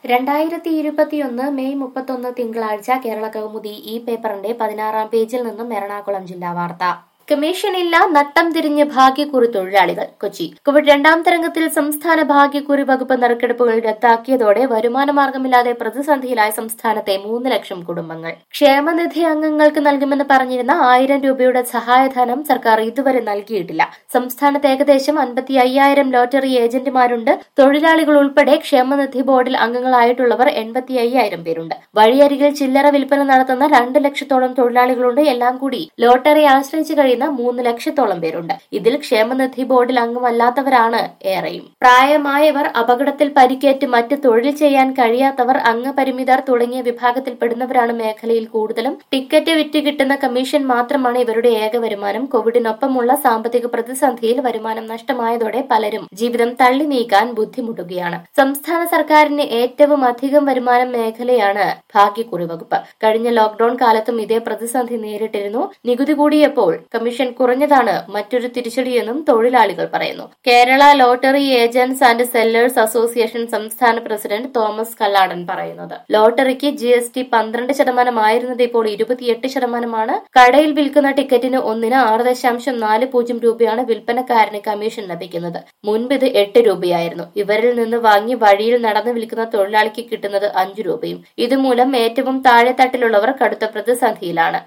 രണ്ടായിരത്തി ഇരുപത്തിയൊന്ന് മെയ് മുപ്പത്തൊന്ന് തിങ്കളാഴ്ച കേരള കൗമുദി ഈ പേപ്പറിന്റെ പതിനാറാം പേജിൽ നിന്നും എറണാകുളം ജില്ലാ വാർത്ത കമ്മീഷനില്ല നട്ടം തിരിഞ്ഞ് ഭാഗ്യക്കുറി തൊഴിലാളികൾ കൊച്ചി കോവിഡ് രണ്ടാം തരംഗത്തിൽ സംസ്ഥാന ഭാഗ്യക്കുറി വകുപ്പ് നറുക്കെടുപ്പുകൾ റദ്ദാക്കിയതോടെ വരുമാന മാർഗമില്ലാതെ പ്രതിസന്ധിയിലായ സംസ്ഥാനത്തെ മൂന്ന് ലക്ഷം കുടുംബങ്ങൾ ക്ഷേമനിധി അംഗങ്ങൾക്ക് നൽകുമെന്ന് പറഞ്ഞിരുന്ന ആയിരം രൂപയുടെ സഹായധനം സർക്കാർ ഇതുവരെ നൽകിയിട്ടില്ല സംസ്ഥാനത്ത് ഏകദേശം അൻപത്തി അയ്യായിരം ലോട്ടറി ഏജന്റുമാരുണ്ട് തൊഴിലാളികൾ ഉൾപ്പെടെ ക്ഷേമനിധി ബോർഡിൽ അംഗങ്ങളായിട്ടുള്ളവർ എൺപത്തി അയ്യായിരം പേരുണ്ട് വഴിയരികിൽ ചില്ലറ വിൽപ്പന നടത്തുന്ന രണ്ട് ലക്ഷത്തോളം തൊഴിലാളികളുണ്ട് എല്ലാം കൂടി ലോട്ടറി ആശ്രയിച്ച് കഴിയുന്ന മൂന്ന് ലക്ഷത്തോളം പേരുണ്ട് ഇതിൽ ക്ഷേമനിധി ബോർഡിൽ അംഗമല്ലാത്തവരാണ് ഏറെയും പ്രായമായവർ അപകടത്തിൽ പരിക്കേറ്റ് മറ്റ് തൊഴിൽ ചെയ്യാൻ കഴിയാത്തവർ അംഗപരിമിതർ തുടങ്ങിയ വിഭാഗത്തിൽപ്പെടുന്നവരാണ് മേഖലയിൽ കൂടുതലും ടിക്കറ്റ് വിറ്റ് കിട്ടുന്ന കമ്മീഷൻ മാത്രമാണ് ഇവരുടെ ഏക വരുമാനം കോവിഡിനൊപ്പമുള്ള സാമ്പത്തിക പ്രതിസന്ധിയിൽ വരുമാനം നഷ്ടമായതോടെ പലരും ജീവിതം തള്ളി നീക്കാൻ ബുദ്ധിമുട്ടുകയാണ് സംസ്ഥാന സർക്കാരിന് ഏറ്റവും അധികം വരുമാനം മേഖലയാണ് ഭാഗ്യക്കുറി വകുപ്പ് കഴിഞ്ഞ ലോക്ഡൌൺ കാലത്തും ഇതേ പ്രതിസന്ധി നേരിട്ടിരുന്നു നികുതി കൂടിയപ്പോൾ കമ്മീഷൻ കുറഞ്ഞതാണ് മറ്റൊരു തിരിച്ചടിയെന്നും തൊഴിലാളികൾ പറയുന്നു Kerala lottery agents and sellers association സംസ്ഥാന പ്രസിഡന്റ് തോമസ് കല്ലാടൻ പറയുന്നത് ലോട്ടറിക്ക് ജി എസ് ടി പന്ത്രണ്ട് ശതമാനമായിരുന്നത് ഇപ്പോൾ ഇരുപത്തിയെട്ട് ശതമാനമാണ് കടയിൽ വിൽക്കുന്ന ടിക്കറ്റിന് ഒന്നിന് ആറ് ദശാംശം നാല് പൂജ്യം രൂപയാണ് വിൽപ്പനക്കാരന് കമ്മീഷൻ ലഭിക്കുന്നത് മുൻപ് ഇത് എട്ട് രൂപയായിരുന്നു ഇവരിൽ നിന്ന് വാങ്ങി വഴിയിൽ നടന്നു വിൽക്കുന്ന തൊഴിലാളിക്ക് കിട്ടുന്നത് അഞ്ചു രൂപയും ഇതുമൂലം ഏറ്റവും താഴെത്തട്ടിലുള്ളവർ കടുത്ത പ്രതിസന്ധിയിലാണ്